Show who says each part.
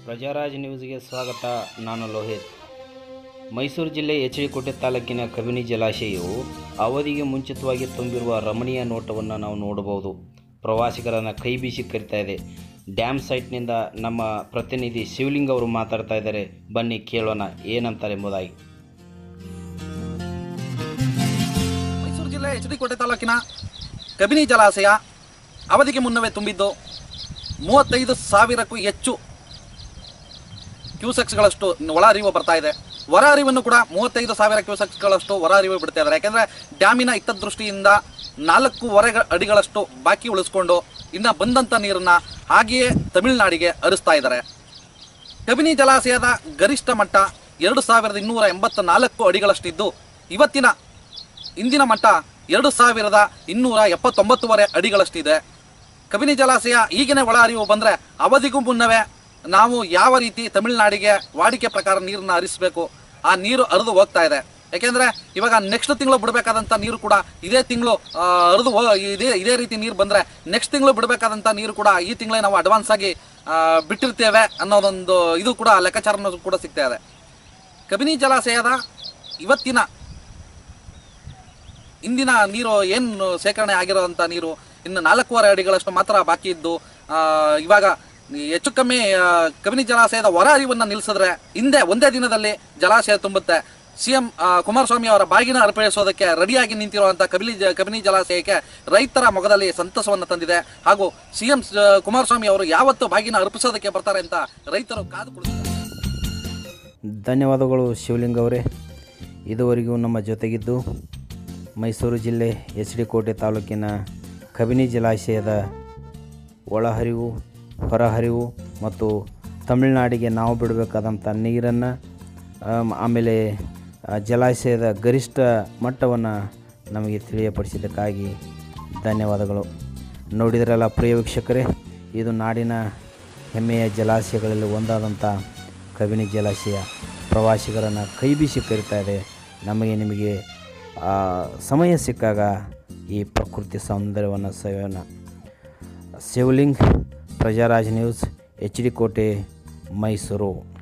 Speaker 1: ಪ್ರಜಾರಾಜ್ ನ್ಯೂಸ್ಗೆ ಸ್ವಾಗತ ನಾನು ಲೋಹಿತ್ ಮೈಸೂರು ಜಿಲ್ಲೆ ಎಚ್ ಡಿ ಕೋಟೆ ತಾಲೂಕಿನ ಕಬಿನಿ ಜಲಾಶಯವು ಅವಧಿಗೆ ಮುಂಚಿತವಾಗಿ ತುಂಬಿರುವ ರಮಣೀಯ ನೋಟವನ್ನು ನಾವು ನೋಡಬಹುದು ಪ್ರವಾಸಿಗರನ್ನು ಕೈ ಬೀಸಿ ಕರಿತಾ ಇದೆ ಡ್ಯಾಮ್ ಸೈಟ್ನಿಂದ ನಮ್ಮ ಪ್ರತಿನಿಧಿ ಶಿವಲಿಂಗ್ ಅವರು ಮಾತಾಡ್ತಾ ಇದ್ದಾರೆ ಬನ್ನಿ ಕೇಳೋಣ ಏನಂತಾರೆ ಎಂಬುದಾಗಿ
Speaker 2: ಮೈಸೂರು ಜಿಲ್ಲೆ ಎಚ್ ಡಿ ಕೋಟೆ ತಾಲೂಕಿನ ಕಬಿನಿ ಜಲಾಶಯ ಅವಧಿಗೆ ಮುನ್ನವೇ ತುಂಬಿದ್ದು ಮೂವತ್ತೈದು ಸಾವಿರಕ್ಕೂ ಹೆಚ್ಚು ಕ್ಯೂಸೆಕ್ಸ್ಗಳಷ್ಟು ಒಳ ಹರಿವು ಬರ್ತಾ ಇದೆ ಹೊರ ಹರಿವನ್ನು ಕೂಡ ಮೂವತ್ತೈದು ಸಾವಿರ ಕ್ಯೂಸೆಕ್ಸ್ಗಳಷ್ಟು ಹೊರ ಹರಿವು ಬಿಡ್ತಾ ಇದ್ದಾರೆ ಯಾಕೆಂದರೆ ಡ್ಯಾಮಿನ ಹಿತದೃಷ್ಟಿಯಿಂದ ನಾಲ್ಕೂವರೆ ಅಡಿಗಳಷ್ಟು ಬಾಕಿ ಉಳಿಸ್ಕೊಂಡು ಇನ್ನು ಬಂದಂಥ ನೀರನ್ನು ಹಾಗೆಯೇ ತಮಿಳುನಾಡಿಗೆ ಹರಿಸ್ತಾ ಇದ್ದಾರೆ ಕಬಿನಿ ಜಲಾಶಯದ ಗರಿಷ್ಠ ಮಟ್ಟ ಎರಡು ಸಾವಿರದ ಇನ್ನೂರ ಎಂಬತ್ತ ನಾಲ್ಕು ಅಡಿಗಳಷ್ಟಿದ್ದು ಇವತ್ತಿನ ಇಂದಿನ ಮಟ್ಟ ಎರಡು ಸಾವಿರದ ಇನ್ನೂರ ಎಪ್ಪತ್ತೊಂಬತ್ತುವರೆ ಅಡಿಗಳಷ್ಟಿದೆ ಕಬಿನಿ ಜಲಾಶಯ ಈಗಿನ ಒಳ ಹರಿವು ಬಂದರೆ ಅವಧಿಗೂ ಮುನ್ನವೇ ನಾವು ಯಾವ ರೀತಿ ತಮಿಳುನಾಡಿಗೆ ವಾಡಿಕೆ ಪ್ರಕಾರ ನೀರನ್ನು ಹರಿಸಬೇಕು ಆ ನೀರು ಹರಿದು ಹೋಗ್ತಾ ಇದೆ ಯಾಕೆಂದರೆ ಇವಾಗ ನೆಕ್ಸ್ಟ್ ತಿಂಗಳು ಬಿಡಬೇಕಾದಂಥ ನೀರು ಕೂಡ ಇದೇ ತಿಂಗಳು ಹರಿದು ಹೋ ಇದೇ ಇದೇ ರೀತಿ ನೀರು ಬಂದರೆ ನೆಕ್ಸ್ಟ್ ತಿಂಗಳು ಬಿಡಬೇಕಾದಂಥ ನೀರು ಕೂಡ ಈ ತಿಂಗಳೇ ನಾವು ಅಡ್ವಾನ್ಸ್ ಆಗಿ ಆ, ಬಿಟ್ಟಿರ್ತೇವೆ ಅನ್ನೋದೊಂದು ಇದು ಕೂಡ ಲೆಕ್ಕಾಚಾರನೂ ಕೂಡ ಸಿಗ್ತಾ ಇದೆ ಕಬಿನಿ ಜಲಾಶಯದ ಇವತ್ತಿನ ಇಂದಿನ ನೀರು ಏನು ಶೇಖರಣೆ ಆಗಿರೋವಂಥ ನೀರು ಇನ್ನು ನಾಲ್ಕೂವರೆ ಅಡಿಗಳಷ್ಟು ಮಾತ್ರ ಬಾಕಿ ಇದ್ದು ಆ, ಇವಾಗ ಹೆಚ್ಚು ಕಮ್ಮಿ ಆ, ಕಬಿನಿ ಜಲಾಶಯದ ಹೊರ ಹರಿವನ್ನು ನಿಲ್ಲಿಸಿದ್ರೆ ಹಿಂದೆ ಒಂದೇ ದಿನದಲ್ಲಿ ಜಲಾಶಯ ತುಂಬುತ್ತೆ ಸಿ ಎಂ ಕುಮಾರಸ್ವಾಮಿ ಅವರ ಬಾಗಿನ ಅರ್ಪಣಿಸೋದಕ್ಕೆ ರೆಡಿಯಾಗಿ ನಿಂತಿರುವಂಥ ಕಬಿನಿ ಜ ಕಬಿನಿ ಜಲಾಶಯಕ್ಕೆ ರೈತರ ಮೊಗದಲ್ಲಿ ಸಂತಸವನ್ನು ತಂದಿದೆ ಹಾಗೂ ಸಿ ಎಂ ಕುಮಾರಸ್ವಾಮಿ ಅವರು ಯಾವತ್ತು ಬಾಗಿನ ಅರ್ಪಿಸೋದಕ್ಕೆ ಬರ್ತಾರೆ ಅಂತ ರೈತರು ಕಾದು ಕುಳಿತಿದ್ದಾರೆ
Speaker 1: ಧನ್ಯವಾದಗಳು ಶಿವಲಿಂಗ್ ಅವರೇ ಇದುವರೆಗೂ ನಮ್ಮ ಜೊತೆಗಿದ್ದು ಮೈಸೂರು ಜಿಲ್ಲೆ ಎಚ್ ಡಿ ಕೋಟೆ ತಾಲೂಕಿನ ಕಬಿನಿ ಜಲಾಶಯದ ಒಳಹರಿವು ಹೊರಹರಿವು ಮತ್ತು ತಮಿಳುನಾಡಿಗೆ ನಾವು ಬಿಡಬೇಕಾದಂಥ ನೀರನ್ನು ಆಮೇಲೆ ಆ ಜಲಾಶಯದ ಗರಿಷ್ಠ ಮಟ್ಟವನ್ನು ನಮಗೆ ತಿಳಿಯಪಡಿಸಿದ್ದಕ್ಕಾಗಿ ಧನ್ಯವಾದಗಳು ನೋಡಿದ್ರಲ್ಲ ಪ್ರಿಯ ವೀಕ್ಷಕರೇ ಇದು ನಾಡಿನ ಹೆಮ್ಮೆಯ ಜಲಾಶಯಗಳಲ್ಲಿ ಒಂದಾದಂಥ ಕಬಿನಿ ಜಲಾಶಯ ಪ್ರವಾಸಿಗರನ್ನು ಕೈ ಬೀಸಿ ಕರಿತಾ ಇದೆ ನಮಗೆ ನಿಮಗೆ ಆ, ಸಮಯ ಸಿಕ್ಕಾಗ ಈ ಪ್ರಕೃತಿ ಸೌಂದರ್ಯವನ್ನು ಸವಿಯೋಣ Shivaling Prajaraj news H D Kote Mysuru